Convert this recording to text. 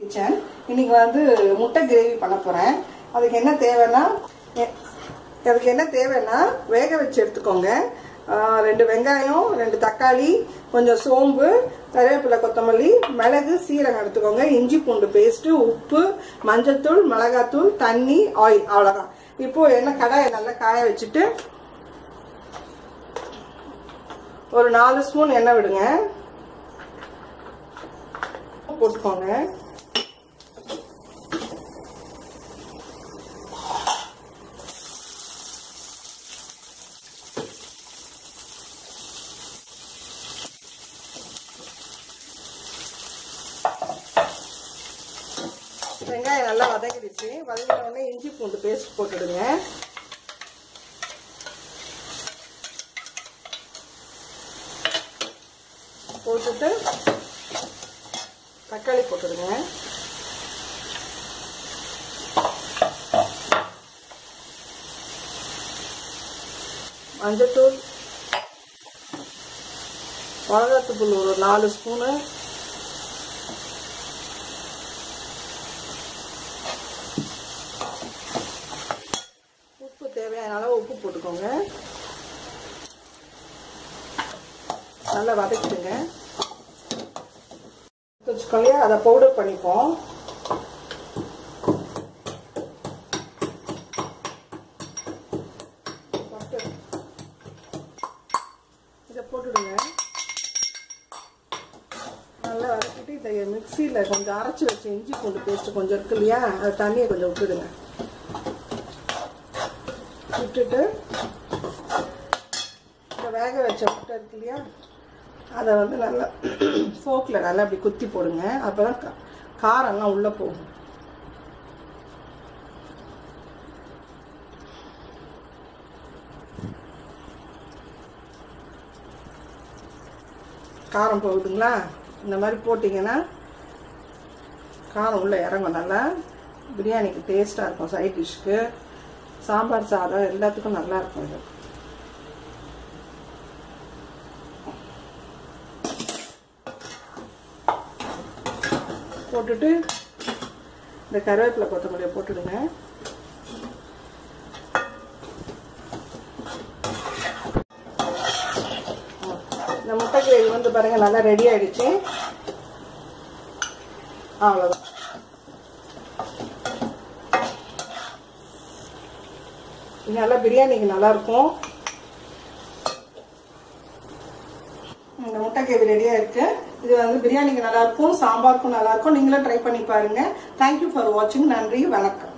kitchen இன்னைக்கு வந்து முட்டை கிரேவி பண்ண போகிறேன் அதுக்கு என்ன தேவைன்னா எ- அதுக்கு என்ன தேவைன்னா வேக வச்சு எடுத்துக்கோங்க ஆ, ரெண்டு வெங்காயம் ரெண்டு தக்காளி கொஞ்சம் சோம்பு கருவேப்பிலை கொத்தமல்லி மிளகு சீரகம் எடுத்துக்கோங்க இஞ்சி பூண்டு பேஸ்ட்டு உப்பு மஞ்சத்தூள் மிளகாத்தூள் தண்ணி ஆயில் அவ்வளோதான் இப்போ என்ன கடாயை நல்லா காய வச்சுட்டு ஒரு நாலு ஸ்பூன் எண்ணெய் விடுங்க போட்டுக்கோங்க வெங்காயம் நல்லா வதங்கிடுச்சு வதங்கின உடனே இஞ்சி பூண்டு பேஸ்ட் போட்டுடுங்க போட்டுட்டு தக்காளி போட்டுடுங்க மஞ்சத்தூள் மிளகாத்தூள் ஒரு நாலு ஸ்பூனு உப்பு தேவையான அளவு உப்பு போட்டுக்கோங்க நல்லா வதக்கிடுங்க வச்சுக்கோங்க அதை பவுடர் பண்ணிப்போம் போட்டு இதை போட்டுடுங்க நல்லா வதக்கிட்டு இதை மிக்சியில் கொஞ்சம் அரைச்சி வச்ச இஞ்சி பூண்டு பேஸ்ட் கொஞ்சம் இருக்கு இல்லையா அது தண்ணியை கொஞ்சம் விட்டுடுங்க விட்டுட்டு இந்த வேக வச்ச முட்டை இருக்கு இல்லையா அதை வந்து நல்லா ஃபோக்கில் நல்லா அப்படி குத்தி போடுங்க அப்போ தான் காரம்லாம் உள்ளே போகும் காரம் போகுதுங்களா இந்த மாதிரி போட்டிங்கன்னா காரம் உள்ளே இறங்கும் நல்லா பிரியாணிக்கு டேஸ்ட்டாக இருக்கும் சைட் டிஷ்க்கு சாம்பார் சாதம் எல்லாத்துக்கும் நல்லா இருக்கும் இது போட்டுட்டு இந்த கருவேப்பிலை கொத்தமல்லியை போட்டுடுங்க இந்த முட்டை கிரேவி வந்து பாருங்க நல்லா ரெடி ஆயிடுச்சு அவ்வளோதான் இது நல்லா பிரியாணிக்கு நல்லா இருக்கும் இந்த முட்டை கிரேவி ரெடியாக இருக்கு இது வந்து பிரியாணிக்கு நல்லா இருக்கும் சாம்பாருக்கும் நல்லா இருக்கும் நீங்களும் ட்ரை பண்ணி பாருங்க தேங்க்யூ ஃபார் வாட்சிங் நன்றி வணக்கம்